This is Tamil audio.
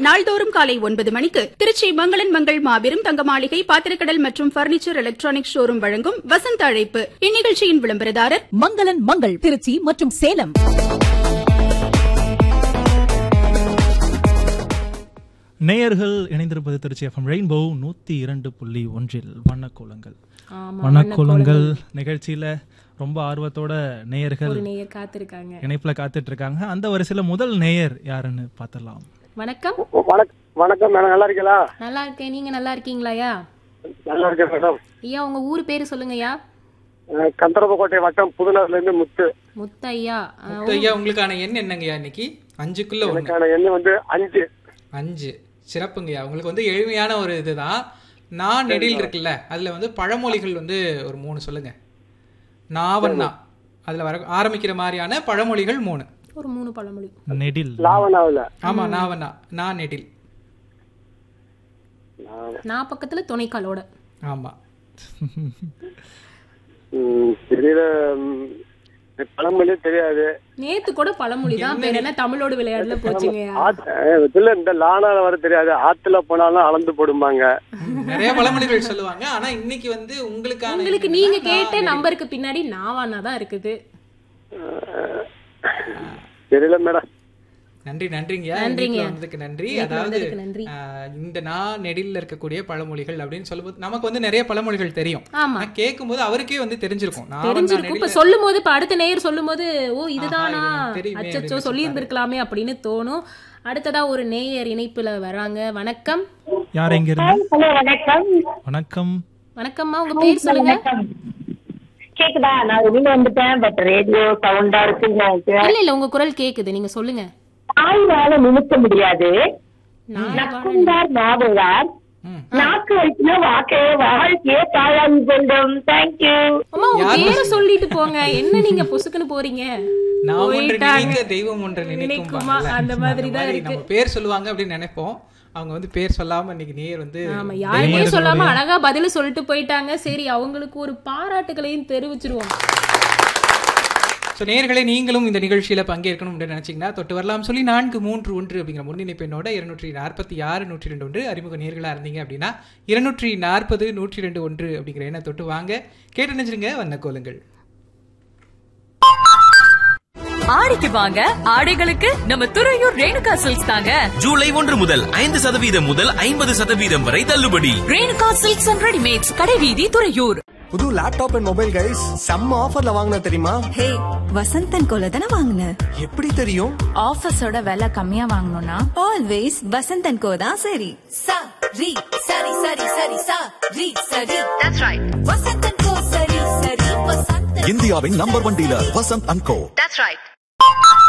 நாள்தோறும் காலை ஒன்பது மணிக்கு திருச்சி மங்களன் மங்கள் மாபெரும் தங்க மாளிகை பாத்திரக்கடல் மற்றும் பர்னிச்சர் எலக்ட்ரானிக் ஷோரூம் வழங்கும் வசந்த அழைப்பு இந்நிகழ்ச்சியின் விளம்பரதாரர் மங்களன் மங்கள் திருச்சி மற்றும் சேலம் நேயர்கள் இணைந்திருப்பது திருச்சி எஃப்எம் ரெயின்போ நூத்தி இரண்டு புள்ளி ஒன்றில் வண்ணக்கோலங்கள் ஆமா, வண்ணக்கோலங்கள் நிகழ்ச்சியில ரொம்ப ஆர்வத்தோட நேயர்கள் ஒரு நேயர் காத்திருக்காங்க இணைப்புல காத்துட்டு இருக்காங்க அந்த வரிசையில முதல் நேயர் யாருன்னு பார்த்தலாம் வணக்கம் வணக்கம் வணக்கம் மேடம் நல்லா இருக்கீங்களா நல்லா இருக்கேன் நீங்க நல்லா இருக்கீங்களாயா நல்லா இருக்கேன் மேடம் ஐயா உங்க ஊர் பேரு சொல்லுங்கய்யா அஹ் கந்தரப்பக்கோட்டை வட்டம் புதுநகர்ல இருந்து முத்து முத்தையா ஆ, முத்து ஐயா உங்களுக்கான எண் என்னங்கய்யா இன்னைக்கு அஞ்சுக்குள்ள ஒண்ணு எனக்கான எண்ணு வந்து அஞ்சு அஞ்சு சிறப்புங்கய்யா உங்களுக்கு வந்து எளிமையான ஒரு இதுதான் நான் நெடில் இருக்குல்ல அதுல வந்து பழமொழிகள் வந்து ஒரு மூணு சொல்லுங்க நாவண்ணா அதுல வர ஆரம்பிக்கிற மாதிரியான பழமொழிகள் மூணு ஒரு மூணு பழமொழி நெடில் லாவனாவில் ஆமா நாவண்ணா நான் நெடில் நான் பக்கத்துல துணைக்காலோட ஆமா ம், தெரியல ம், பழமொழியே தெரியாது நேத்து கூட பழமொழி தான் பேர் என்ன தமிழோடு விளையாடல போச்சுங்கய்யா ஆத்து- அஹ் இதுல இந்த லானால வர தெரியாது ஆத்துல போனாலும் அளந்து போடுமாங்க நிறைய பழமொழிகள் சொல்லுவாங்க ஆனா இன்னைக்கு வந்து உங்களுக்கான உங்களுக்கு எண் நீங்க என்னன்னா, கேட்ட நான் நெடில். நம்பருக்கு பின்னாடி நாவானா தான் இருக்குது தெரியல மேடம் நன்றி நன்றிங்க நன்றிங்க. இணைப்புல வந்ததுக்கு நன்றி இணைப்புல அதாவது வந்ததுக்கு நன்றி. ஆஹ், இந்த நான் நெடில் இருக்கக்கூடிய பழமொழிகள் அப்படின்னு சொல்லும்போது நமக்கு வந்து நிறைய பழமொழிகள் தெரியும் ஆமா ஆனா கேட்கும்போது அவருக்கே வந்து தெரிஞ்சிருக்கும் நான் தெரிஞ்சிருக்கும் இப்ப நெடில்ல- சொல்லும் போது இப்ப அடுத்த நேயர் சொல்லும் போது ஓ இதுதானா ஆஹா, இது எனக்கு தெரியுமே அச்சச்சோ அப்படின்னு சொல்லி இருந்திருக்கலாமே அப்படின்னு தோணும் அடுத்ததா ஒரு நேயர் இணைப்புல வராங்க வணக்கம் யார் எங்க இருந்து ஹலோ வணக்கம் வணக்கம் வணக்கம்மா உங்க பேர் சொல்லுங்க வணக்கம் கேக்குதா நான் வெளியில வந்துட்டேன் பட் ரேடியோ சவுண்டா இருக்கு இல்ல இல்ல உங்க குரல் கேக்குது நீங்க சொல்லுங்க தாய்வால நிமித்த முடியாது நான் நக்குந்தார் நாவுவார் ம். நாக்கு வச்சுனா வாக்கே வாழ்க்கையே தாயாகி கொண்டும் தேங்க்யூ அம்மா உங்க பேரை சொல்லிட்டு போங்க என்ன நீங்க பொசுக்குன்னு போறீங்க நான் ஒன்று போயிட்டாங்க. நினைக்க தெய்வம் ஒன்று நினைக்குமா? நினைக்கும் அந்த மாதிரி தான் இருக்கு. நம்ம பேர் சொல்லுவாங்க அப்படின்னு நினைப்போம் அவங்க வந்து பேர் சொல்லாம இன்னைக்கு நேர் வந்து ஆமா யாருமே சொல்லாம அழகா பதில் சொல்லிட்டு போயிட்டாங்க சரி அவங்களுக்கு ஒரு பாராட்டுகளையும் தெரிவிச்சிருவோம் ஸோ நேர்களே நீங்களும் இந்த நிகழ்ச்சியில பங்கேற்கணும் அப்படின்னு நினைச்சீங்கன்னா தொட்டு வரலாம் சொல்லி நான்கு மூன்று ஒன்று அப்படிங்கிற முன்னிணைப்பு எண்ணோட இருநூற்றி நாற்பத்தி ஆறு நூற்றி ரெண்டு ஒன்று அறிமுக நேர்களா இருந்தீங்க அப்படின்னா இருநூற்றி நாற்பது நூற்றி ரெண்டு ஒன்று அப்படிங்கிற எண்ணை தொட்டு வாங்க கேட்டு நினைச்சிருங்க வண்ண கோலுங்கள் ஆடிக்கு வாங்க ஆடைகளுக்கு நம்ம துறையூர் ரேணுகா சில்க்ஸ் தாங்க ஜூலை ஒன்று முதல் ஐந்து சதவீதம் முதல் ஐம்பது சதவீதம் வரை தள்ளுபடி ரேணுகா சில்க்ஸ் அண்ட் ரெடிமேட்ஸ் கடைவீதி துறையூர் புது லேப்டாப் அண்ட் மொபைல் கைஸ் செம்ம ஆஃபர்ல வாங்கின தெரியுமா ஹே வசந்தன் கோல தானே வாங்கின எப்படி தெரியும் ஆஃபர்ஸோட விலை கம்மியா வாங்கணும்னா ஆல்வேஸ் வசந்தன் கோ தான் சரி சா ரி சரி சரி சரி சா ரி சரி தட்ஸ் ரைட் வசந்தன் கோ சரி சரி வசந்தன் இந்தியாவின் number one dealer Vasanth and co that's right